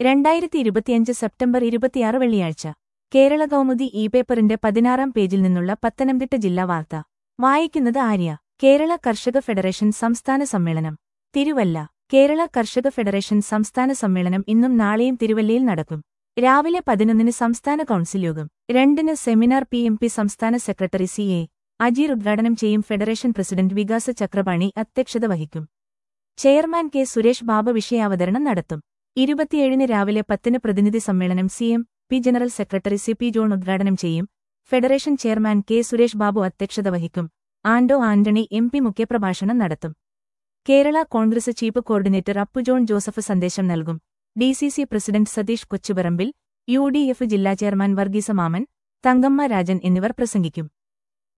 രണ്ടായിരത്തി ഇരുപത്തിയഞ്ച് സെപ്റ്റംബർ ഇരുപത്തിയാറ് വെള്ളിയാഴ്ച കേരള കൗമുദി ഇ പേപ്പറിന്റെ പതിനാറാം പേജിൽ നിന്നുള്ള പത്തനംതിട്ട ജില്ലാ വാർത്ത വായിക്കുന്നത് ആര്യ കേരള കർഷക ഫെഡറേഷൻ സംസ്ഥാന സമ്മേളനം തിരുവല്ല കേരള കർഷക ഫെഡറേഷൻ സംസ്ഥാന സമ്മേളനം ഇന്നും നാളെയും തിരുവല്ലയിൽ നടക്കും രാവിലെ പതിനൊന്നിന് സംസ്ഥാന കൗൺസിൽ യോഗം രണ്ടിന് സെമിനാർ പി എം പി സംസ്ഥാന സെക്രട്ടറി സി എ അജീർ ഉദ്ഘാടനം ചെയ്യും ഫെഡറേഷൻ പ്രസിഡന്റ് വികാസ ചക്രപാണി അധ്യക്ഷത വഹിക്കും ചെയർമാൻ കെ സുരേഷ് ബാബു വിഷയാവതരണം നടത്തും ഇരുപത്തിയേഴിന് രാവിലെ പത്തിന് പ്രതിനിധി സമ്മേളനം C M P general secretary C P John ഉദ്ഘാടനം ചെയ്യും federation chairman K Suresh Babu അധ്യക്ഷത വഹിക്കും ആൻഡോ ആന്റണി എം പി മുഖ്യപ്രഭാഷണം നടത്തും കേരള കോൺഗ്രസ് ചീഫ് കോർഡിനേറ്റർ അപ്പു ജോൺ ജോസഫ് സന്ദേശം നൽകും D C C president Satheesh Kochuparambil U D F ജില്ലാ ചെയർമാൻ വർഗീസ മാമൻ തങ്കമ്മ രാജൻ എന്നിവർ പ്രസംഗിക്കും